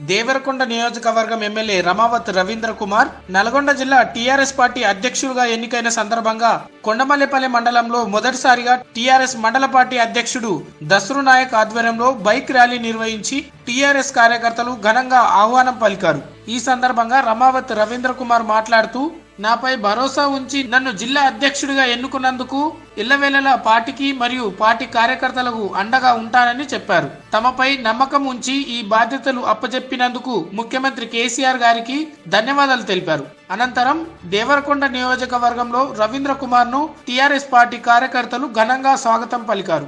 దేవరకొండ నియోజకవర్గం ఎమ్మెల్యే రమావత్ రవీంద్ర కుమార్ నల్గొండ జిల్లా TRS party అధ్యక్షులుగా ఎన్నికైన సందర్భంగా కొండమల్లిపల్లి మండలంలో మొదటిసారిగా టీఆర్ఎస్ మండల పార్టీ అధ్యక్షుడు దసరు నాయక్ ఆధ్వర్యంలో బైక్ ర్యాలీ నిర్వహించి టీఆర్ఎస్ కార్యకర్తలు ఘనంగా ఆహ్వానం పలికారు ఈ సందర్భంగా రమావత్ రవీంద్ర కుమార్ మాట్లాడుతూ నాపై భరోసా ఉంచి నన్ను జిల్లా అధ్యక్షుడిగా ఎన్నుకున్నందుకు ఇళ్లవేళలా పార్టీకి మరియు పార్టీ కార్యకర్తలకు అండగా ఉంటానని చెప్పారు తమపై నమ్మకం ఉంచి ఈ బాధ్యతలు అప్పచెప్పినందుకు ముఖ్యమంత్రి కేసీఆర్ గారికి ధన్యవాదాలు తెలిపారు అనంతరం దేవరకొండ నియోజకవర్గంలో రవీంద్ర కుమార్ ను టీఆర్ఎస్ పార్టీ కార్యకర్తలు ఘనంగా స్వాగతం పలికారు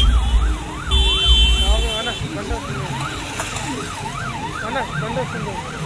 అన్న బండి వస్తుంది అన్న బండి వస్తుంది